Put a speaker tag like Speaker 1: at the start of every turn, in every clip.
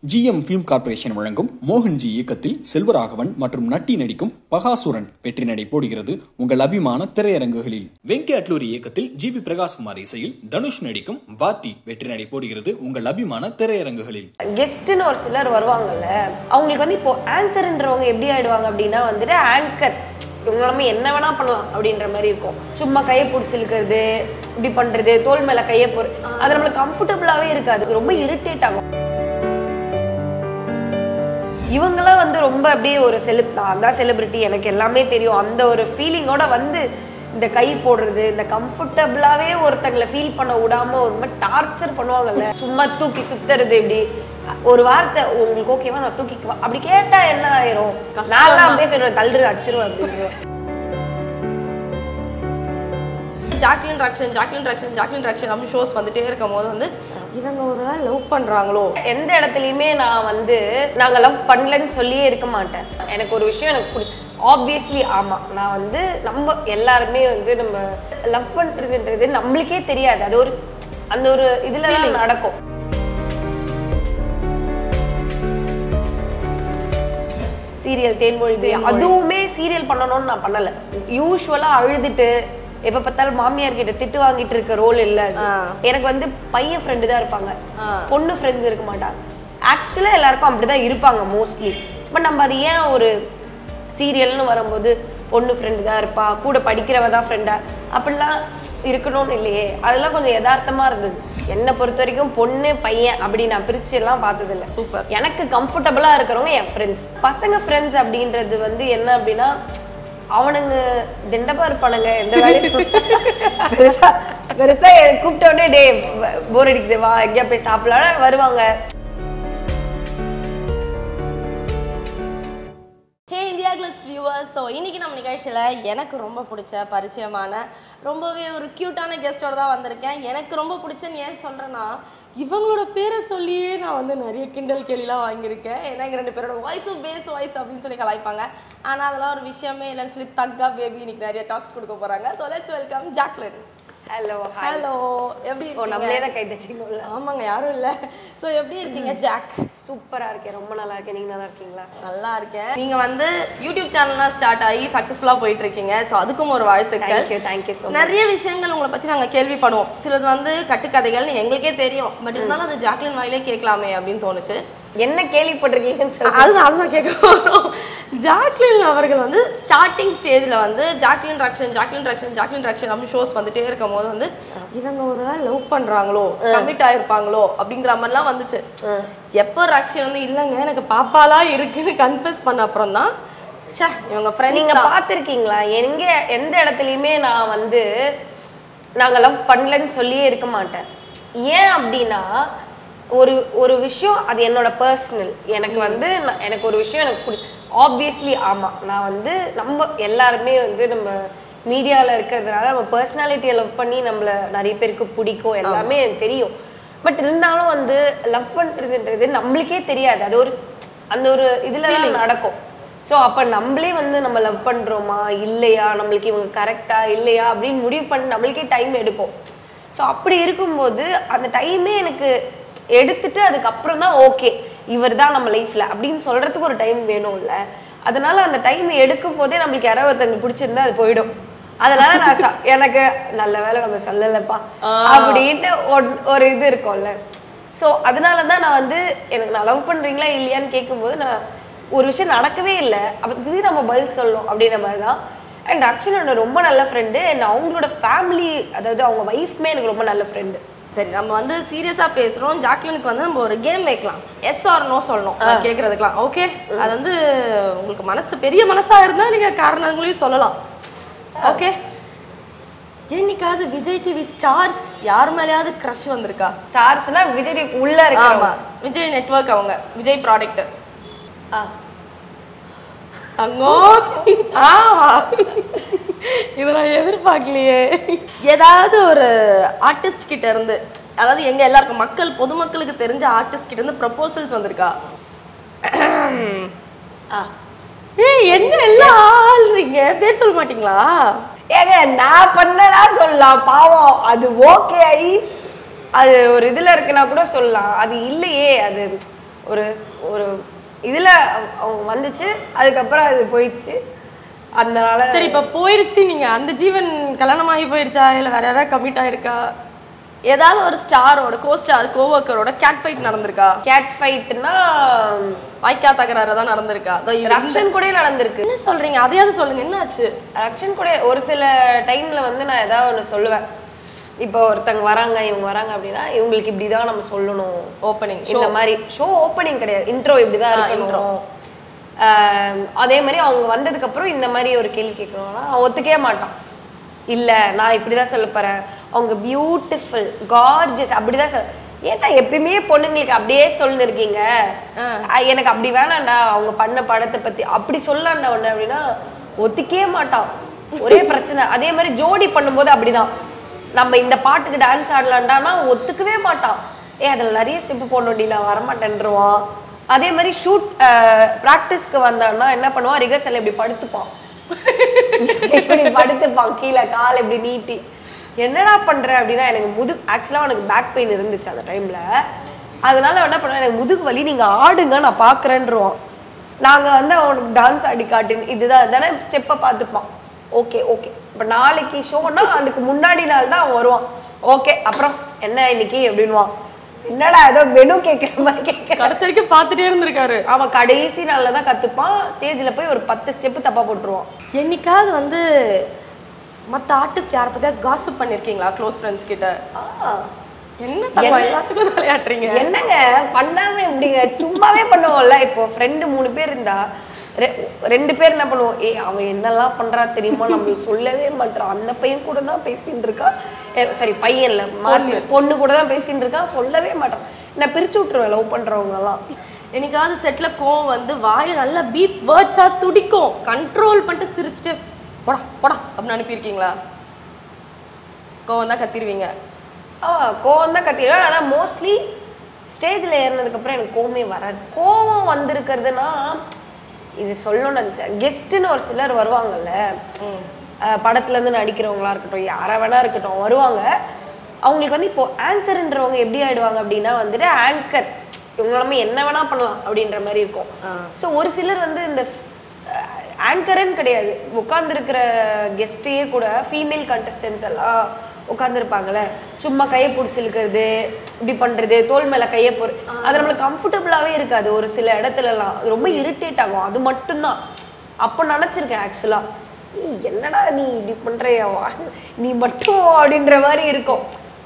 Speaker 1: GM film corporation வழங்கும் மோகன்ஜி இயக்கத்தில் செல்வராகவன் மற்றும் நட்டி நடிக்கும் பகாசுரன் வெற்றி நடை போடுகிறது உங்கள் அபிமான திரையரங்குகளில் வெங்கி அட்லூரி இயக்கத்தில் ஜி வி பிரகாஷ்குமார் இசையில் தனுஷ் நடிக்கும் வாத்தி வெற்றி நடை போடுகிறது உங்கள் அபிமான திரையரங்குகளில்
Speaker 2: கெஸ்ட்னு ஒரு சிலர் வருவாங்கல்ல அவங்களுக்கு வந்து இப்போ ஆங்கர்ன்றவங்க எப்படி ஆயிடுவாங்க அப்படின்னா வந்துட்டு ஆங்கர் இவங்க நம்ம என்ன வேணா பண்ணலாம் அப்படின்ற மாதிரி இருக்கும் சும்மா கையை பிடிச்சிருக்கிறது இப்படி பண்றது தோல் மேல கையை போற அது நம்மளுக்கு கம்ஃபர்டபுளாவே இருக்காது ரொம்ப இரிட்டேட் ஆகும் இவங்கெல்லாம் வந்து ரொம்ப அப்படியே ஒரு செலிப் நான் தான் செலிபிரிட்டி எனக்கு எல்லாமே தெரியும் அந்த ஒரு ஃபீலிங்கோட வந்து இந்த கை போடுறது இந்த கம்ஃபர்டபுளாவே ஒருத்தங்களை ஃபீல் பண்ண விடாம ஒரு மாதிரி டார்ச்சர் பண்ணுவாங்கல்ல சும்மா தூக்கி சுத்துறது இப்படி ஒரு வார்த்தை உங்களுக்கு ஓகேவா நான் தூக்கிக்குவா அப்படி கேட்டா என்ன ஆயிரும் நான் தான் அப்படியே சொல்லுவேன் தள்ளுரு அடிச்சிருவேன் அப்படின்னு
Speaker 3: Jacqueline Rakshan Jacqueline Rakshan Jacqueline Rakshan அப்படின்னு ஷோஸ் வந்துட்டே இருக்கும் போது வந்து இவங்க ஒரு லவ் பண்றாங்களோ
Speaker 2: எந்த இடத்துலையுமே நான் வந்து நாங்க லவ் பண்ணலன்னு சொல்லியே இருக்க மாட்டேன் எனக்கு ஒரு விஷயம் எனக்கு பிடிச்சி ஆப்வியஸ்லி ஆமா நான் வந்து நம்ம எல்லாருமே வந்து நம்ம லவ் பண்றதுன்றது நம்மளுக்கே தெரியாது அது ஒரு அந்த ஒரு இதுல தான் நடக்கும் சீரியல் தேன்மொழி அதுவுமே சீரியல் பண்ணணும்னு நான் பண்ணல யூஸ்வலா அழுதுட்டு எப்ப பார்த்தாலும் மாமியார் கிட்ட திட்டு வாங்கிட்டு இருக்க ரோல் இல்ல அது. எனக்கு வந்து பையன் ஃப்ரெண்டு தான் இருப்பாங்க பொண்ணு ஃப்ரெண்ட்ஸ் இருக்க மாட்டாங்க ஆக்சுவலா எல்லாருக்கும் அப்படிதான் இருப்பாங்க மோஸ்ட்லி பட் நம்ம அது ஏன் ஒரு சீரியல்னு வரும்போது பொண்ணு ஃப்ரெண்டு தான் இருப்பா கூட படிக்கிறவ தான் ஃப்ரெண்டா அப்படிலாம் இருக்கணும்னு இல்லையே அதெல்லாம் கொஞ்சம் யதார்த்தமா இருந்தது என்னை பொறுத்த வரைக்கும் பொண்ணு பையன் அப்படி நான் பிரிச்சு எல்லாம் பார்த்தது இல்ல
Speaker 3: Super.
Speaker 2: எனக்கு கம்ஃபர்டபுளா இருக்கிறவங்க என் ஃப்ரெண்ட்ஸ் பசங்க ஃப்ரெண்ட்ஸ் அப்படின்றது வந்து என்ன அப்படின்னா அவனுங்க திண்டப்பா இருப்பானுங்க எந்த வேலையும் பெருசா பெருசா கூப்பிட்ட உடனே டே போர் அடிக்குது வா எங்கேயா போய் சாப்பிடலாம் வருவாங்க
Speaker 3: hey India Glitz viewers so இன்னைக்கு நம்ம நிகழ்ச்சியில் எனக்கு ரொம்ப பிடிச்ச பரிச்சயமான ரொம்பவே ஒரு க்யூட்டான கெஸ்ட்டோட தான் வந்திருக்கேன் எனக்கு ரொம்ப பிடிச்சன்னு ஏன் சொல்கிறேன்னா இவங்களோட பேரை சொல்லியே நான் வந்து நிறைய கிண்டல் கேள்விலாம் வாங்கியிருக்கேன் ஏன்னா எங்கள் ரெண்டு பேரோட வாய்ஸும் பேஸ் வாய்ஸ் அப்படின்னு சொல்லி கலாய்ப்பாங்க ஆனால் அதெல்லாம் ஒரு விஷயமே இல்லைன்னு சொல்லி தக்கா பேபி இன்னைக்கு நிறைய டாக்ஸ் கொடுக்க போகிறாங்க so let's welcome Jacqueline
Speaker 2: hello
Speaker 3: hello எப்படி
Speaker 2: ஓ நம்மளே
Speaker 3: இருக்கீங்க
Speaker 2: தான் கை தட்டிக்கணும்ல
Speaker 3: ஆமாங்க யாரும் இல்லை ஸோ எப்படி இருக்கீங்க ஜாக்
Speaker 2: சூப்பரா இருக்கேன் ரொம்ப நல்லா இருக்கேன் நீங்க நல்லா இருக்கீங்களா
Speaker 3: நல்லா இருக்கேன் நீங்க வந்து யூடியூப் சேனல்லாம் ஸ்டார்ட் ஆகி சக்ஸஸ்ஃபுல்லா போயிட்டு இருக்கீங்க ஸோ அதுக்கும் ஒரு வாழ்த்துக்கள்
Speaker 2: தேங்க்யூ தேங்க்யூ ஸோ
Speaker 3: நிறைய விஷயங்கள் உங்களை பத்தி நாங்க கேள்விப்படுவோம் சிலது வந்து கட்டுக்கதைகள்னு எங்களுக்கே தெரியும் பட் இருந்தாலும் அது ஜாக்லின் வாயிலே கேட்கலாமே அப்படின்னு தோணுச்சு
Speaker 2: என்ன கேள்விப்பட்டிருக்கீங்கன்னு சொல்லுங்க
Speaker 3: அதுதான் அதுதான் கேட்க வரோம் ஜாக்லின் அவர்கள் வந்து ஸ்டார்டிங் ஸ்டேஜ்ல வந்து Jacqueline Rakshan Jacqueline Rakshan Jacqueline Rakshan அப்படின்னு ஷோஸ் வந்துட்டே இருக்கும் போது வந்து இவங்க ஒரு லவ் பண்றாங்களோ கமிட் ஆயிருப்பாங்களோ அப்படிங்கிற மாதிரிலாம் வந்துச்சு எப்போ ராக்ஷன் வந்து இல்லைங்க எனக்கு பாப்பாலாம் இருக்குன்னு கன்ஃபஸ் பண்ண அப்புறம் தான் ச்சே இவங்க ஃப்ரெண்ட்ஸ்
Speaker 2: நீங்க பார்த்திருக்கீங்களா எங்க எந்த இடத்துலயுமே நான் வந்து நாங்க லவ் பண்ணலன்னு சொல்லியே இருக்க மாட்டேன் ஏன் அப்படின்னா ஒரு ஒரு விஷயம் அது என்னோட பர்சனல் எனக்கு வந்து நான்- எனக்கு ஒரு விஷயம் எனக்கு பிடி ஆப்வியஸ்லி ஆமா நான் வந்து நம்ம எல்லாருமே வந்து நம்ம மீடியால இருக்கிறதுனால நம்ம பர்சனாலிட்டியை லவ் பண்ணி நம்மள நிறைய பேருக்கு பிடிக்கும் எல்லாமே எனக்கு தெரியும் பட் இருந்தாலும் வந்து லவ் பண்றதுன்றது நம்மளுக்கே தெரியாது அது ஒரு அந்த ஒரு இதுல தான் நடக்கும் ஸோ அப்போ நம்மளே வந்து நம்ம லவ் பண்ணுறோமா இல்லையா நம்மளுக்கு இவங்க கரெக்டா இல்லையா அப்படின்னு முடிவு பண்ணி நம்மளுக்கே டைம் எடுக்கும் ஸோ அப்படி இருக்கும்போது அந்த டைமே எனக்கு எடுத்துட்டு அதுக்கப்புறம் தான் ஓகே இவர் தான் நம்ம லைஃப்ல அப்படின்னு சொல்றதுக்கு ஒரு டைம் வேணும்ல அதனால அந்த டைம் எடுக்கும் போதே நம்மளுக்கு யாராவது ஒருத்தங்க பிடிச்சிருந்தா அது போயிடும் அதனால நான் ச- எனக்கு நல்ல வேளை நம்ம சொல்லலப்பா அப்படின்ட்டு ஒரு- ஒரு இது இருக்கும்ல ஸோ அதனால தான் நான் வந்து எனக்கு நான் லவ் பண்றீங்களா இல்லையான்னு கேட்கும்போது நான் ஒரு விஷயம் நடக்கவே இல்லை அதுக்கு நம்ம பதில் சொல்லணும் அப்படின்ற மாதிரி தான் அண்ட் அக்ஷனோட ரொம்ப நல்ல ஃப்ரெண்டு அண்ட் அவங்களோட ஃபேமிலி அதாவது அவங்க ஒய்ஃப்மே எனக்கு ரொம்ப நல்ல ஃப்ரெண்டு
Speaker 3: சரி நம்ம வந்து சீரியஸா பேசுறோம் ஜாக்லினுக்கு வந்து நம்ம ஒரு கேம் வைக்கலாம் எஸ் ஆர் நோ சொல்லணும் நான் கேட்கறதுக்கெல்லாம் ஓகே அது வந்து உங்களுக்கு மனசு பெரிய மனசா இருந்தா நீங்க காரணங்களையும் சொல்லலாம் ஓகே என்னைக்காவது விஜய் டிவி ஸ்டார்ஸ் யார் மேலேயாவது க்ரஷ் வந்திருக்கா
Speaker 2: ஸ்டார்ஸ்னா விஜய் TV உள்ள
Speaker 3: ஆமா
Speaker 2: இருக்காங்க
Speaker 3: விஜய் நெட்வொர்க் அவங்க விஜய் ப்ராடக்ட்
Speaker 2: ஆ
Speaker 3: அங்கோ ஆமா இதை நான் எதிர்பார்க்கலையே ஏதாவது ஒரு ஆர்டிஸ்ட் கிட்ட இருந்து அதாவது எங்க எல்லாருக்கும் மக்கள் பொதுமக்களுக்கு தெரிஞ்ச ஆர்டிஸ்ட் கிட்ட இருந்து ப்ரப்போசல்ஸ் வந்திருக்கா
Speaker 2: ஆ
Speaker 3: ஏய் என்ன எல்லாம் ஆள்றீங்க பேர் சொல்ல மாட்டீங்களா
Speaker 2: ஏங்க நான் பண்ணனா சொல்லலாம் பாவம் அது ஓகே ஆகி அது ஒரு இதுல இருக்குன்னா கூட சொல்லலாம் அது இல்லையே அது ஒரு ஒரு இதுல அவங்க வந்துச்சு அதுக்கப்புறம் அது போயிடுச்சு அதனால
Speaker 3: சரி இப்ப போயிடுச்சு நீங்க அந்த ஜீவன் கல்யாணம் ஆகி போயிடுச்சா இல்ல வேற யாராவது கமிட் ஆயிருக்கா ஏதாவது ஒரு ஸ்டாரோட கோ ஸ்டார் கோவர்க்கரோட கேட் ஃபைட் நடந்திருக்கா
Speaker 2: கேட் ஃபைட்னா
Speaker 3: வாய்க்கா தகராறு தான் நடந்திருக்கா அதோ இவ-
Speaker 2: ரக்ஷன் கூட நடந்திருக்கு
Speaker 3: என்ன சொல்றீங்க அதையாவது சொல்லுங்க என்னாச்சு
Speaker 2: ரக்ஷன் கூட ஒரு சில டைம்ல வந்து நான் ஏதாவது ஒன்று சொல்லுவேன் இப்போ ஒருத்தங்க வராங்க இவங்க வராங்க அப்படின்னா இவங்களுக்கு இப்படிதான் நம்ம சொல்லணும்
Speaker 3: ஓப்பனிங்
Speaker 2: இந்த மாதிரி ஷோ ஓப்பனிங் கிடையாது இன்ட்ரோ இப்படிதான் இருக்கணும் ஆம், அதே மாதிரி அவங்க வந்ததுக்கு அப்புறம் இந்த மாதிரி ஒரு கேள்வி கேட்கணும்னா அவன் ஒத்துக்கவே மாட்டான் இல்ல நான் இப்படிதான் சொல்ல போறேன் அவங்க பியூட்டிஃபுல் கார்ஜஸ் அப்படிதான் சொல் ஏன்டா எப்பயுமே பொண்ணுங்களுக்கு அப்படியே சொல்லிருக்கீங்க எனக்கு அப்படி வேணாம்டா அவங்க பண்ண படத்தை பத்தி அப்படி சொல்லலாம்டா ஒண்ணு அப்படின்னா ஒத்துக்கவே மாட்டான் ஒரே பிரச்சனை அதே மாதிரி ஜோடி பண்ணும்போது அப்படிதான் நம்ம இந்த பாட்டுக்கு டான்ஸ் ஆடலாம்டானா ஒத்துக்கவே மாட்டான் ஏ அதில் நிறைய ஸ்டெப் போடணும்டி நான் வரமாட்டேன்ருவான் அதே மாதிரி ஷூட் ப்ராக்டிஸ்க்கு வந்தான்னா என்ன பண்ணுவான் ரிகர்சல் இப்படி படுத்துப்பான் இப்படி படுத்துப்பான் கீழே கால் இப்படி நீட்டி என்னடா பண்ற அப்படின்னா எனக்கு முது ஆக்சுவலாக எனக்கு பேக் பெயின் இருந்துச்சு அந்த டைம்ல அதனால அவன் என்ன பண்ணுவேன் எனக்கு முதுகு வலி நீங்க ஆடுங்க நான் பாக்குறேன்ருவான் நாங்க வந்து அவனுக்கு டான்ஸ் ஆடி காட்டுன்னு இதுதான் தானே ஸ்டெப்பை பார்த்துப்பான் ஓகே ஓகே இப்போ நாளைக்கு ஷோனா அதுக்கு முன்னாடி நாள் தான் அவன் வருவான் ஓகே அப்புறம் என்ன இன்னைக்கு அப்படின்வான் என்னடா ஏதோ மெனு கேட்குற மாதிரி கேட்குற
Speaker 3: கடைசி வரைக்கும் பார்த்துட்டே இருந்திருக்காரு
Speaker 2: அவன் கடைசி நாள்ல தான் கத்துப்பான் ஸ்டேஜ்ல போய் ஒரு பத்து ஸ்டெப் தப்பா போட்டுருவான்
Speaker 3: என்னைக்காவது வந்து மத்த ஆர்டிஸ்ட் யாரை பத்தியா காசிப் பண்ணிருக்கீங்களா க்ளோஸ் ஃப்ரெண்ட்ஸ் கிட்ட
Speaker 2: ஆ.
Speaker 3: என்ன தப்பா எல்லாத்துக்கும் விளையாடுறீங்க
Speaker 2: என்னங்க பண்ணாம எப்படிங்க சும்மாவே பண்ணுவோம்ல இப்போ ஃப்ரெண்டு மூணு பேர் இருந்தா ரெ- ரெண்டு பேர் என்ன பண்ணுவோம் ஏ அவன் என்னெல்லாம் பண்றா தெரியுமா நம்மளுக்கு சொல்லவே மாட்டான் அந்த பையன் கூட தான் பேசிட்டு இருக்கான் சரி பையன் இல்ல மாத்தி பொண்ணு கூட தான் பேசிட்டு இருக்கான் சொல்லவே மாட்டான் நான் பிரிச்சு விட்டுருவேன் லவ் பண்றவங்க எல்லாம்
Speaker 3: என்னைக்காவது செட்ல கோவம் வந்து வாயில நல்லா பீப் வேர்ட்ஸா துடிக்கும் கண்ட்ரோல் பண்ணிட்டு சிரிச்சுட்டு போடா போடா அப்படின்னு அனுப்பியிருக்கீங்களா கோவம் தான் கத்திருவீங்க
Speaker 2: ஆ கோவம் தான் கத்திடுவேன் ஆனா மோஸ்ட்லி ஸ்டேஜ்ல ஏறினதுக்கு அப்புறம் எனக்கு கோவமே வராது கோவம் வந்திருக்கிறதுனா இது சொல்லணும்னு நினச்சேன் கெஸ்ட்டுன்னு ஒரு சிலர் வருவாங்கல்ல அஹ் படத்துல இருந்து நடிக்கிறவங்களா இருக்கட்டும் யாரா வேணா இருக்கட்டும் வருவாங்க அவங்களுக்கு வந்து இப்போ ஆங்கர்ன்றவங்க எப்படி ஆயிடுவாங்க அப்படின்னா வந்துட்டு ஆங்கர் இவங்க நம்ம என்ன வேணா பண்ணலாம் அப்படின்ற மாதிரி இருக்கும் ஸோ ஒரு சிலர் வந்து இந்த ஆங்கர்ன்னு கிடையாது உட்கார்ந்துருக்கிற கெஸ்ட்டையே கூட ஃபீமேல் கண்டஸ்டன்ஸ் எல்லாம் உட்காந்துருப்பாங்கல்ல சும்மா கையை பிடிச்சிருக்கிறது இப்படி பண்றது தோல் மேல கையை போடு அது நம்மளுக்கு கம்ஃபர்டபுளாவே இருக்காது ஒரு சில இடத்துலலாம் அது ரொம்ப இரிட்டேட் ஆகும் அது மட்டும்தான் அப்போ நினச்சிருக்கேன் ஆக்சுவலா என்னடா நீ இப்படி பண்றியா நீ மட்டும் அப்படின்ற மாதிரி இருக்கும்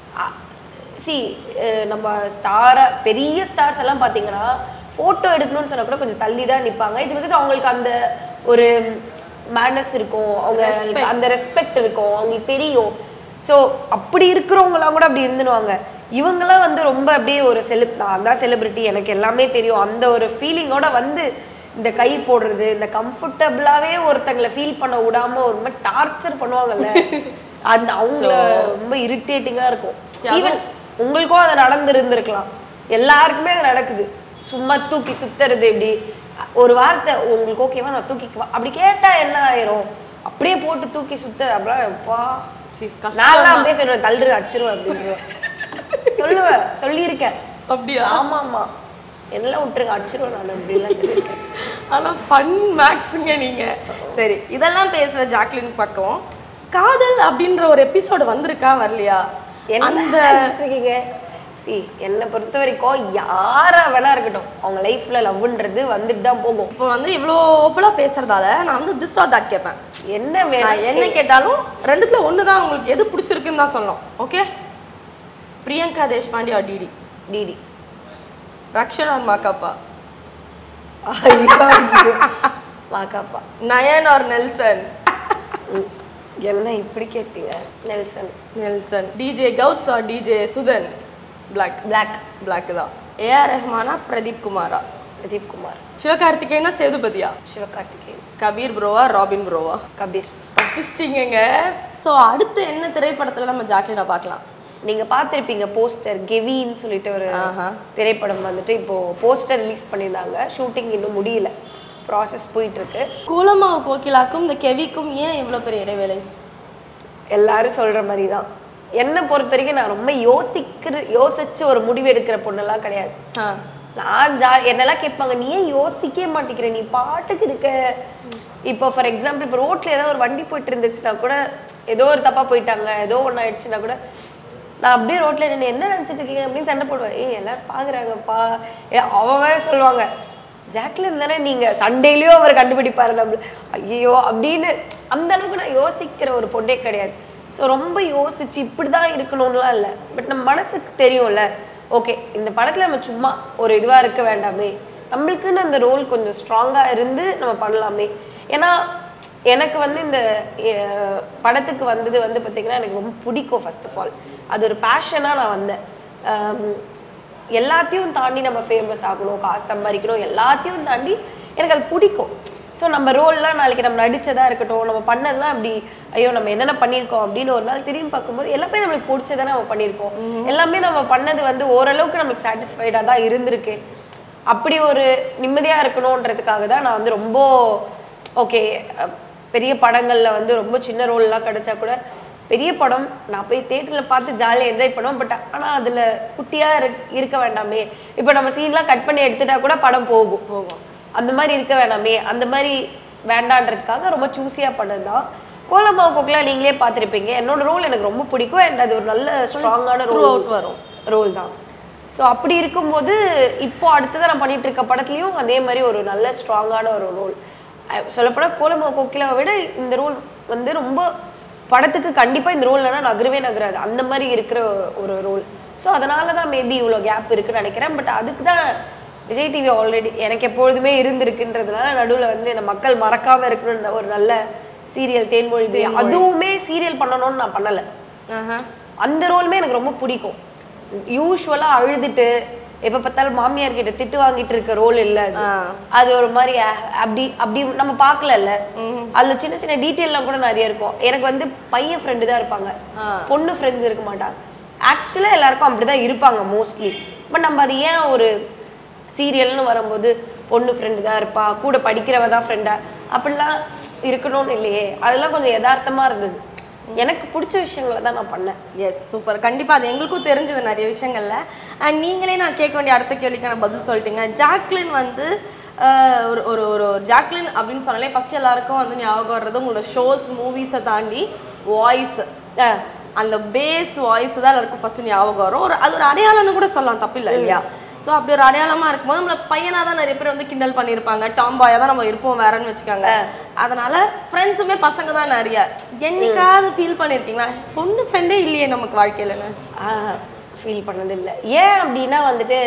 Speaker 2: சி நம்ம ஸ்டாரை பெரிய ஸ்டார்ஸ் எல்லாம் பார்த்தீங்கன்னா ஃபோட்டோ எடுக்கணும்னு சொன்னா கூட கொஞ்சம் தள்ளி தான் நிற்பாங்க இது பிகாஸ் அவங்களுக்கு அந்த ஒரு மேனஸ் இருக்கும் அவங்க அந்த ரெஸ்பெக்ட் இருக்கும் அவங்களுக்கு தெரியும் ஸோ அப்படி இருக்கிறவங்களாம் கூட அப்படி இருந்துடுவாங்க இவங்கெல்லாம் வந்து ரொம்ப அப்படியே ஒரு செலிப் நான் தான் செலிபிரிட்டி எனக்கு எல்லாமே தெரியும் அந்த ஒரு ஃபீலிங்கோட வந்து இந்த கை போடுறது இந்த கம்ஃபர்டபுளாவே ஒருத்தங்களை ஃபீல் பண்ண விடாம ஒரு மாதிரி டார்ச்சர் பண்ணுவாங்கல்ல அந்த அவங்கள ரொம்ப இரிட்டேட்டிங்கா இருக்கும் ஈவன் உங்களுக்கும் அது நடந்து இருந்திருக்கலாம் எல்லாருக்குமே அது நடக்குது சும்மா தூக்கி சுத்துறது இப்படி ஒரு வார்த்தை உங்களுக்கு ஓகேவா நான் தூக்கிக்குவா அப்படி கேட்டா என்ன ஆயிரும் அப்படியே போட்டு தூக்கி சுத்த அப்படிலாம் எப்பா
Speaker 3: சீ, கஷ்டம்
Speaker 2: நான் அப்படியே சொல்லுவேன் தள்ளுரு அடிச்சிருவேன் அப்படின்னுவேன் சொல்லுவேன் சொல்லியிருக்கேன்
Speaker 3: அப்படியா
Speaker 2: ஆமா ஆமா எல்லாம் விட்டுருங்க அடிச்சிருவேன் நான் அப்படிலாம் சொல்லியிருக்கேன்
Speaker 3: ஆனா ஃபன் மேக்ஸுங்க நீங்க சரி இதெல்லாம் பேசுற ஜாக்லின் பக்கம் காதல் அப்படின்ற ஒரு எபிசோடு வந்திருக்கா வரலையா
Speaker 2: என்ன
Speaker 3: அந்த
Speaker 2: இருக்கீங்க சி என்னை பொறுத்த வரைக்கும் யாரா வேணா இருக்கட்டும் அவங்க லைஃப்ல லவ்ன்றது வந்துட்டு தான் போகும்
Speaker 3: இப்போ வந்து இவ்வளோ ஓப்பலா பேசுறதால நான் வந்து திஸ் ஆர் தட் கேட்பேன்
Speaker 2: என்ன
Speaker 3: நான்
Speaker 2: வேணும்
Speaker 3: என்ன கேட்டாலும் ரெண்டுத்துல ஒன்று தான் உங்களுக்கு எது பிடிச்சிருக்குன்னு தான் சொல்லணும் okay Priyanka Deshpande or DD
Speaker 2: DD
Speaker 3: Rakshan or Makapa
Speaker 2: Makapa
Speaker 3: Nayan or Nelson
Speaker 2: ம். என்ன இப்படி கேட்டீங்க நெல்சன்
Speaker 3: நெல்சன் டிஜே கவுட்ஸ் or DJ Sudhan Black
Speaker 2: Black
Speaker 3: Black தான் ஏஆர் ரஹ்மானா பிரதீப் குமாரா
Speaker 2: பிரதீப் குமார்
Speaker 3: சிவகார்த்திகேயனா சேதுபதியா
Speaker 2: சிவகார்த்திகேயன்
Speaker 3: கபீர் ப்ரோவா ராபின் ப்ரோவா
Speaker 2: கபீர்
Speaker 3: தப்பிச்சிட்டிங்கங்க ஸோ அடுத்து என்ன திரைப்படத்துல நம்ம ஜாக்லினா பார்க்கலாம்
Speaker 2: நீங்க பார்த்திருப்பீங்க போஸ்டர் கெவின்னு சொல்லிட்டு ஒரு
Speaker 3: ஆஹா.
Speaker 2: திரைப்படம் வந்துட்டு இப்போ போஸ்டர் ரிலீஸ் பண்ணியிருந்தாங்க ஷூட்டிங் இன்னும் முடியல ப்ராசஸ் போயிட்டு இருக்கு
Speaker 3: கூலமா கோகிலாக்கும் இந்த கெவிக்கும் ஏன் இவ்வளோ பெரிய இடைவேளை
Speaker 2: எல்லாரும் சொல்ற மாதிரி தான் என்னை பொறுத்த வரைக்கும் நான் ரொம்ப யோசிக்கிற யோசிச்சு ஒரு முடிவு எடுக்கிற பொண்ணெல்லாம் கிடையாது
Speaker 3: ஆ
Speaker 2: நான் ஜா என்னெல்லாம் கேட்பாங்க நீ ஏன் யோசிக்கவே மாட்டேங்கிற நீ பாட்டுக்கு இருக்க இப்போ ஃபார் எக்ஸாம்பிள் இப்போ ரோட்ல ஏதோ ஒரு வண்டி போயிட்டு இருந்துச்சுன்னா கூட ஏதோ ஒரு தப்பா போயிட்டாங்க ஏதோ ஒன்று ஆயிடுச்சுன்னா கூட நான் அப்படியே ரோட்ல நின்று என்ன நினைச்சிட்டு இருக்கீங்க அப்படின்னு சண்டை போடுவேன் ஏய் எல்லாரும் பாக்குறாங்கப்பா ஏ அவன் வேற சொல்லுவாங்க ஜாக்லின் தானே நீங்க சண்டேலயோ அவர் கண்டுபிடிப்பாரு நம்ம ஐயோ அப்படின்னு அந்த அளவுக்கு நான் யோசிக்கிற ஒரு பொண்ணே கிடையாது ஸோ ரொம்ப யோசிச்சு இப்படிதான் இருக்கணும்லாம் இல்லை பட் நம்ம மனசுக்கு தெரியும்ல ஓகே இந்த படத்துல நம்ம சும்மா ஒரு இதுவா இருக்க வேண்டாமே நம்மளுக்குன்னு அந்த ரோல் கொஞ்சம் ஸ்ட்ராங்கா இருந்து நம்ம பண்ணலாமே ஏன்னா எனக்கு வந்து இந்த அஹ், படத்துக்கு வந்தது வந்து பார்த்தீங்கன்னா எனக்கு ரொம்ப பிடிக்கும் ஃபர்ஸ்ட் ஆஃப் ஆல் அது ஒரு பேஷனாக நான் வந்தேன் ஆம், எல்லாத்தையும் தாண்டி நம்ம ஃபேமஸ் ஆகணும் காசு சம்பாதிக்கணும் எல்லாத்தையும் தாண்டி எனக்கு அது பிடிக்கும் ஸோ நம்ம ரோல்லாம் நாளைக்கு நம்ம நடிச்சதா இருக்கட்டும் நம்ம பண்ணதெல்லாம் அப்படி ஐயோ நம்ம என்னென்ன பண்ணியிருக்கோம் அப்படின்னு ஒரு நாள் திரும்பி பார்க்கும்போது எல்லாமே நம்மளுக்கு பிடிச்சதானே நம்ம பண்ணியிருக்கோம் எல்லாமே நம்ம பண்ணது வந்து ஓரளவுக்கு நமக்கு சாட்டிஸ்ஃபைடாக தான் இருந்திருக்கு அப்படி ஒரு நிம்மதியாக இருக்கணுன்றதுக்காக தான் நான் வந்து ரொம்ப ஓகே பெரிய படங்கள்ல வந்து ரொம்ப சின்ன ரோல்லாம் கிடைச்சா கூட பெரிய படம் நான் போய் தேட்டரில் பார்த்து ஜாலியாக என்ஜாய் பண்ணுவேன் பட் ஆனால் அதில் குட்டியாக இரு இருக்க வேண்டாமே இப்போ நம்ம சீன்லாம் கட் பண்ணி எடுத்துட்டா கூட படம் போகும்
Speaker 3: போகும்
Speaker 2: அந்த மாதிரி இருக்க வேணாமே அந்த மாதிரி வேண்டான்றதுக்காக ரொம்ப சூஸியாக பண்ணது தான் கோலமாவு கோக்கெலாம் நீங்களே பார்த்துருப்பீங்க என்னோட ரோல் எனக்கு ரொம்ப பிடிக்கும் அண்ட் அது ஒரு நல்ல ஸ்ட்ராங்கான
Speaker 3: த்ரூ
Speaker 2: ரோல்
Speaker 3: அவுட் வரும்
Speaker 2: ரோல் தான் ஸோ அப்படி இருக்கும்போது இப்போ அடுத்ததான் நான் பண்ணிட்டு இருக்க படத்துலையும் அதே மாதிரி ஒரு நல்ல ஸ்ட்ராங்கான ஒரு ரோல் சொல்லப்போனால் கோலமா கோகிலாவை விட இந்த ரோல் வந்து ரொம்ப படத்துக்கு கண்டிப்பாக இந்த ரோல் இல்லைனா நகரவே நகராது அந்த மாதிரி இருக்கிற ஒரு ரோல் ஸோ அதனால தான் மேபி இவ்வளோ கேப் இருக்குன்னு நினைக்கிறேன் பட் அதுக்கு தான் விஜய் டிவி ஆல்ரெடி எனக்கு எப்பொழுதுமே இருந்திருக்குன்றதுனால நடுவில் வந்து இந்த மக்கள் மறக்காம இருக்கணும்னு ஒரு நல்ல சீரியல் தேன்மொழி தேவி. அதுவுமே சீரியல் பண்ணணும்னு நான் பண்ணலை
Speaker 3: ஆஹா.
Speaker 2: அந்த ரோலுமே எனக்கு ரொம்ப பிடிக்கும் யூஸ்வலா அழுதுட்டு எப்ப பார்த்தாலும் மாமியார் கிட்ட திட்டு வாங்கிட்டு இருக்க ரோல் இல்ல அது
Speaker 3: ஆ.
Speaker 2: அது ஒரு மாதிரி அஹ், அப்படி அப்படி நம்ம பார்க்கலல்ல அதுல சின்ன சின்ன டீட்டெயில்லாம் கூட நிறைய இருக்கும் எனக்கு வந்து பையன் ஃப்ரெண்டு தான் இருப்பாங்க
Speaker 3: ஆ.
Speaker 2: பொண்ணு ஃப்ரெண்ட்ஸ் இருக்க மாட்டாங்க ஆக்சுவலா எல்லாருக்கும் அப்படிதான் இருப்பாங்க மோஸ்ட்லி பட் நம்ம அது ஏன் ஒரு சீரியல்னு வரும்போது பொண்ணு ஃப்ரெண்டு தான் இருப்பா கூட படிக்கிறவ தான் ஃப்ரெண்டா அப்படிலாம் இருக்கணும்னு இல்லையே அதெல்லாம் கொஞ்சம் யதார்த்தமா இருந்தது எனக்கு பிடிச்ச விஷயங்களை தான் நான் பண்ணேன்
Speaker 3: எஸ் சூப்பர் கண்டிப்பா அது எங்களுக்கும் தெரிஞ்சது நிறைய விஷயங்கள்ல அண்ட் நீங்களே நான் கேட்க வேண்டிய அடுத்த கேள்விக்கான பதில் சொல்லிட்டீங்க ஜாக்லின் வந்து ஆஹ், ஒரு ஒரு ஒரு ஜாக்லின் அப்படின்னு சொன்னாலே ஃபர்ஸ்ட் எல்லாருக்கும் வந்து ஞாபகம் வர்றது உங்களோட ஷோஸ் மூவிஸை தாண்டி வாய்ஸ் அந்த பேஸ் வாய்ஸ் தான் எல்லாருக்கும் ஃபர்ஸ்ட் ஞாபகம் வரும் ஒரு அது ஒரு அடையாளம்னு கூட சொல்லலாம் தப்பில்லை இல்லையா ஸோ அப்படி ஒரு அடையாளமா இருக்கும்போது நம்மள பையனா தான் நிறைய பேர் வந்து கிண்டல் பண்ணியிருப்பாங்க டாம் பாயா தான் நம்ம இருப்போம் வேறன்னு வச்சுக்காங்க அதனால ஃப்ரெண்ட்ஸுமே பசங்க தான் நிறைய என்னைக்காவது ஃபீல் பண்ணியிருக்கீங்களா பொண்ணு ஃப்ரெண்டே இல்லையே நமக்கு வாழ்க்கையிலன்னு
Speaker 2: ஃபீல் பண்ணது இல்லை ஏன் அப்படின்னா வந்துட்டு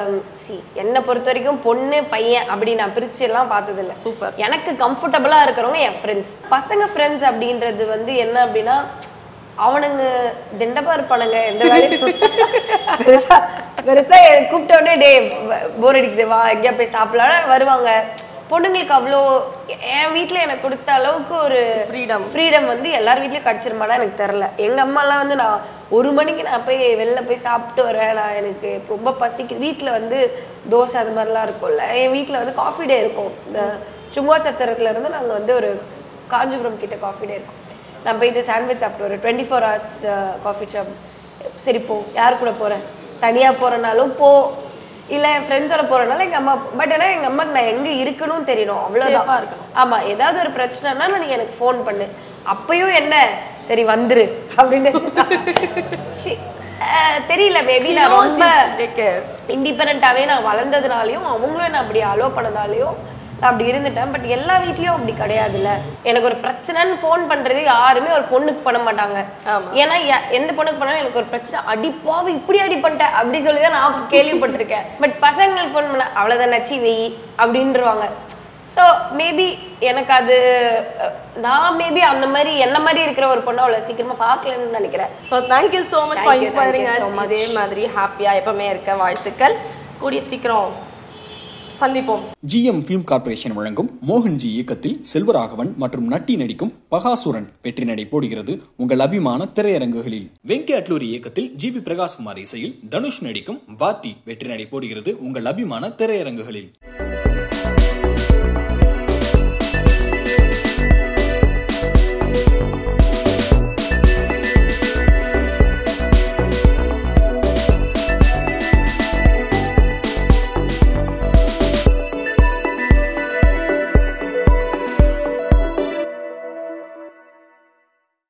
Speaker 2: சி என்னை பொறுத்த வரைக்கும் பொண்ணு பையன் அப்படி நான் பிரிச்சு எல்லாம் பார்த்தது இல்ல
Speaker 3: Super.
Speaker 2: எனக்கு கம்ஃபர்டபுளாக இருக்கிறவங்க என் ஃப்ரெண்ட்ஸ் பசங்க ஃப்ரெண்ட்ஸ் அப்படின்றது வந்து என்ன அப்படின்னா அவனுங்க திண்டப்பா இருப்பானுங்க எந்த வேலையும் பெருசா பெருசா கூப்பிட்ட உடனே டே போர் அடிக்குது வா எங்கேயா போய் சாப்பிடலாம் வருவாங்க பொண்ணுங்களுக்கு அவ்வளோ என் வீட்டில் எனக்கு கொடுத்த அளவுக்கு ஒரு
Speaker 3: Freedom.
Speaker 2: ஃப்ரீடம் வந்து எல்லார் வீட்லயும் கிடைச்சிருமானா எனக்கு தெரில எங்க அம்மாலாம் வந்து நான் ஒரு மணிக்கு நான் போய் வெளில போய் சாப்பிட்டு வரேன் நான் எனக்கு ரொம்ப பசிக்கு வீட்டில் வந்து தோசை அது மாதிரிலாம் இருக்கும்ல என் வீட்டில் வந்து காஃபி டே இருக்கும் இந்த சும்மா சத்திரத்துல இருந்து நாங்கள் வந்து ஒரு காஞ்சிபுரம் கிட்ட காஃபி டே இருக்கும் நான் போயிட்டு சாண்ட்விச் சாப்பிட்டு ஒரு twenty four hours coffee shop சரி போ யார் கூட போகிறேன் தனியாக போகிறனாலும் போ இல்லை என் ஃப்ரெண்ட்ஸோட போகிறனால எங்கள் அம்மா பட் ஆனால் எங்கள் அம்மாக்கு நான் எங்கே இருக்கணும் தெரியணும்
Speaker 3: Safe-ஆ
Speaker 2: அவ்வளோதான்
Speaker 3: இருக்கணும்.
Speaker 2: ஆமா ஏதாவது ஒரு பிரச்சனைனா நான் நீ எனக்கு ஃபோன் பண்ணு அப்பயும் என்ன சரி வந்துரு அப்படின்னு சி, அஹ், தெரியல மேபி நான் ரொம்ப
Speaker 3: டேக் கேர்
Speaker 2: இண்டிபெண்ட்டாவே நான் வளர்ந்ததுனாலயும் அவங்களும் என்ன அப்படி அலோ பண்ணதாலையும் நான் அப்படி இருந்துட்டேன் பட் எல்லா வீட்லயும் அப்படி கிடையாதுல்ல எனக்கு ஒரு பிரச்சனைன்னு ஃபோன் பண்றது யாருமே ஒரு பொண்ணுக்கு பண்ண மாட்டாங்க
Speaker 3: ஆமா.
Speaker 2: ஏன்னா ய- எந்த பொண்ணுக்கு பண்ணாலும் எனக்கு ஒரு பிரச்சனை அடிப்பாவி இப்படி அடி பண்ணிட்டேன் அப்படி சொல்லி தான் நான் கேள்விப்பட்டிருக்கேன் பட் பசங்களுக்கு ஃபோன் பண்ண அவ்வளோதான் நச்சி வெயி அப்படின்றவாங்க ஸோ மேபி எனக்கு அது அஹ், நான் மேபி அந்த மாதிரி என்ன மாதிரி இருக்கிற ஒரு பொண்ணை அவ்வளோ சீக்கிரமா பார்க்கலன்னு நினைக்கிறேன்
Speaker 3: so thank you so much
Speaker 2: Thank
Speaker 3: for
Speaker 2: you,
Speaker 3: inspiring
Speaker 2: thank you so much.
Speaker 3: இதே மாதிரி ஹாப்பியா எப்பவுமே இருக்க வாழ்த்துக்கள் கூடிய சீக்கிரம் சந்திப்போம்
Speaker 1: ஜிஎம் ஃபிலிம் கார்ப்பரேஷன் வழங்கும் மோகன்ஜி இயக்கத்தில் செல்வராகவன் மற்றும் நட்டி நடிக்கும் பகாசுரன் வெற்றி நடை போடுகிறது உங்கள் அபிமான திரையரங்குகளில் வெங்கி அட்லூரி இயக்கத்தில் ஜி வி பிரகாஷ்குமார் இசையில் தனுஷ் நடிக்கும் வாத்தி வெற்றி நடை போடுகிறது உங்கள் அபிமான திரையரங்குகளில்